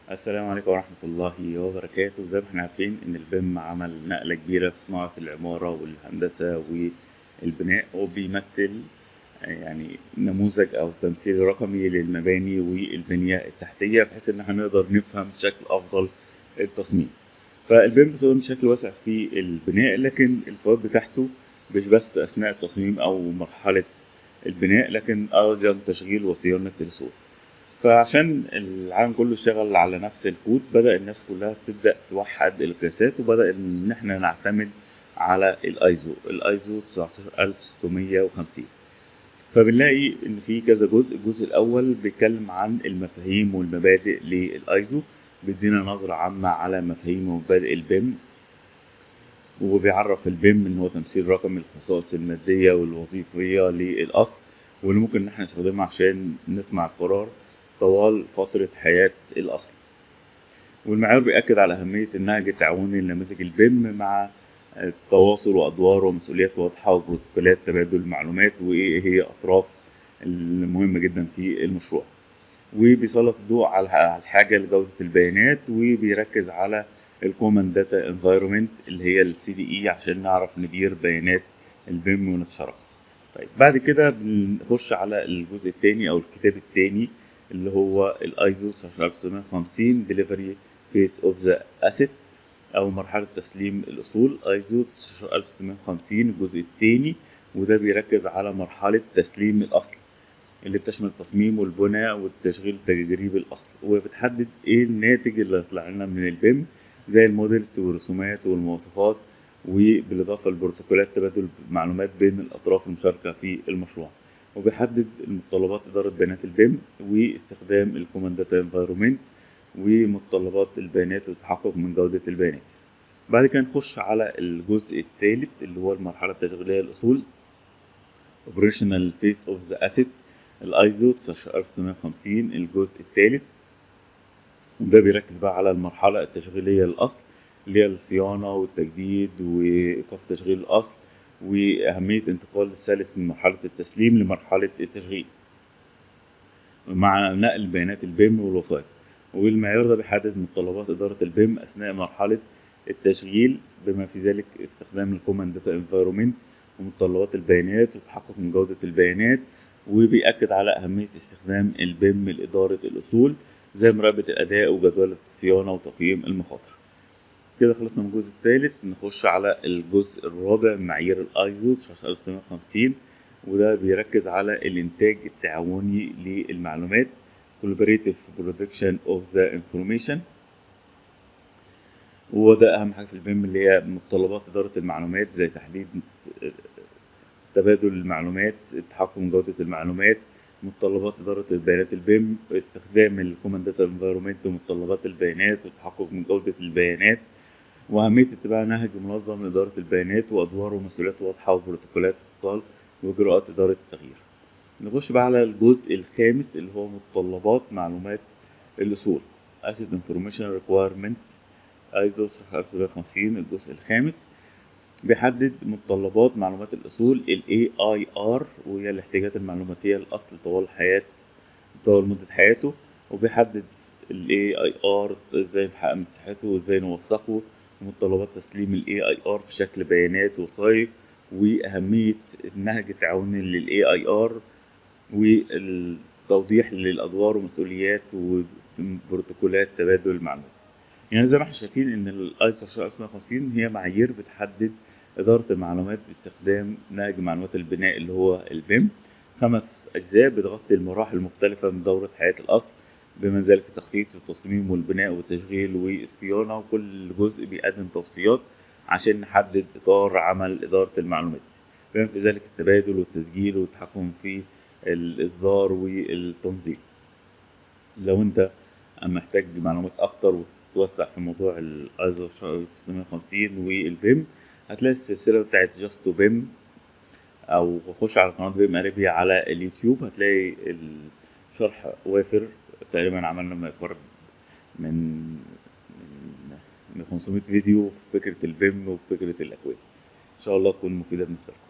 السلام عليكم ورحمة الله وبركاته زي ما احنا عارفين ان البيم عمل نقلة كبيرة في صناعة العمارة والهندسة والبناء وبيمثل يعني نموذج او تمثيل رقمي للمباني والبنية التحتية بحيث ان احنا نقدر نفهم بشكل افضل التصميم فالبيم بيستخدم بشكل واسع في البناء لكن الفوائد بتاعته مش بس اثناء التصميم او مرحلة البناء لكن ايضا تشغيل وصيانة السور فعشان العالم كله اشتغل على نفس الكود بدأ الناس كلها تبدأ توحد القياسات وبدأ إن إحنا نعتمد على الأيزو الأيزو 19650 فبنلاقي إن في كذا جزء الجزء الأول بيتكلم عن المفاهيم والمبادئ للأيزو بيدينا نظرة عامة على مفاهيم ومبادئ البيم وبيعرف البيم إن هو تمثيل رقمي الخصائص المادية والوظيفية للأصل واللي ممكن إن احنا نستخدمها عشان نصنع القرار طوال فترة حياة الأصل والمعيار بيأكد على أهمية النهج التعاوني لنماذج البيم مع التواصل وأدوار ومسؤوليات واضحة وبروتوكولات تبادل المعلومات وإيه هي أطراف المهمة جدا في المشروع وبيسلط الضوء على الحاجة لجودة البيانات وبيركز على الكومن داتا انفايرمنت اللي هي السي دي اي عشان نعرف ندير بيانات البيم ونتشارك طيب بعد كده بنخش على الجزء الثاني او الكتاب الثاني اللي هو الايزو 19650 ديليفري فيس اوف ذا اسيت او مرحله تسليم الاصول ايزو 19650 الجزء الثاني وده بيركز على مرحله تسليم الاصل اللي بتشمل التصميم والبناء والتشغيل تجريب الاصل وبتحدد ايه الناتج اللي هيطلع لنا من البيم زي الموديلز والرسومات والمواصفات وبالاضافه لبروتوكولات تبادل معلومات بين الاطراف المشاركه في المشروع وبيحدد متطلبات إدارة بيانات البيم واستخدام الكوماند داتا انفايرومنت ومتطلبات البيانات والتحقق من جودة البيانات بعد كده نخش على الجزء الثالث اللي هو المرحلة التشغيلية للأصول Operational Phase of the Asset الايزو 19650 الجزء الثالث وده بيركز بقى على المرحلة التشغيلية للأصل اللي هي الصيانة والتجديد وإيقاف تشغيل الأصل وأهمية انتقال الثالث من مرحلة التسليم لمرحلة التشغيل مع نقل بيانات البيم والوثائق والمعيار ده بيحدد متطلبات إدارة البيم أثناء مرحلة التشغيل بما في ذلك استخدام الكوماند داتا انفايرومنت ومتطلبات البيانات والتحقق من جودة البيانات وبيأكد على أهمية استخدام البيم لإدارة الأصول زي مراقبة الأداء وجدولة الصيانة وتقييم المخاطر كده خلصنا من الجزء الثالث نخش على الجزء الرابع معايير الايزو 19650 وده بيركز على الانتاج التعاوني للمعلومات collaborative production of the information وده اهم حاجه في البيم اللي هي متطلبات اداره المعلومات زي تحديد تبادل المعلومات التحكم من جوده المعلومات متطلبات إدارة البيانات البيم استخدام الكوماند داتا انفايرومنت ومتطلبات البيانات والتحقق من جودة البيانات وأهمية اتباع نهج منظم لإدارة البيانات وأدوار ومسؤوليات واضحة وبروتوكولات اتصال وإجراءات إدارة التغيير. نخش بقى على الجزء الخامس اللي هو متطلبات معلومات الأصول Asset Information Requirement ISO 19750 الجزء الخامس بيحدد متطلبات معلومات الأصول ال AIR وهي الاحتياجات المعلوماتية للأصل طوال حياة طوال مدة حياته وبيحدد ال AIR ازاي نحقق مساحته وازاي نوثقه ومتطلبات تسليم ال AIR في شكل بيانات وثائق وأهمية النهج التعاوني لل AIR والتوضيح للأدوار ومسؤوليات وبروتوكولات تبادل المعلومات يعني زي ما احنا شايفين ان الايزو 19650 هي معايير بتحدد إدارة المعلومات باستخدام نهج معلومات البناء اللي هو البيم خمس أجزاء بتغطي المراحل المختلفة من دورة حياة الأصل بما ذلك التخطيط والتصميم والبناء والتشغيل والصيانة وكل جزء بيقدم توصيات عشان نحدد إطار عمل إدارة المعلومات بما في ذلك التبادل والتسجيل والتحكم في الإصدار والتنظيم لو أنت محتاج معلومات أكتر وتوسع في موضوع الايزو 650 والبيم هتلاقي السلسلة بتاعت جاستو بيم أو خش على قناة بيم أريبيا على اليوتيوب هتلاقي الشرح وافر تقريبا عملنا ما يقرب من من 500 فيديو في فكرة البيم وفكرة الأكواد إن شاء الله تكون مفيدة بالنسبة لكم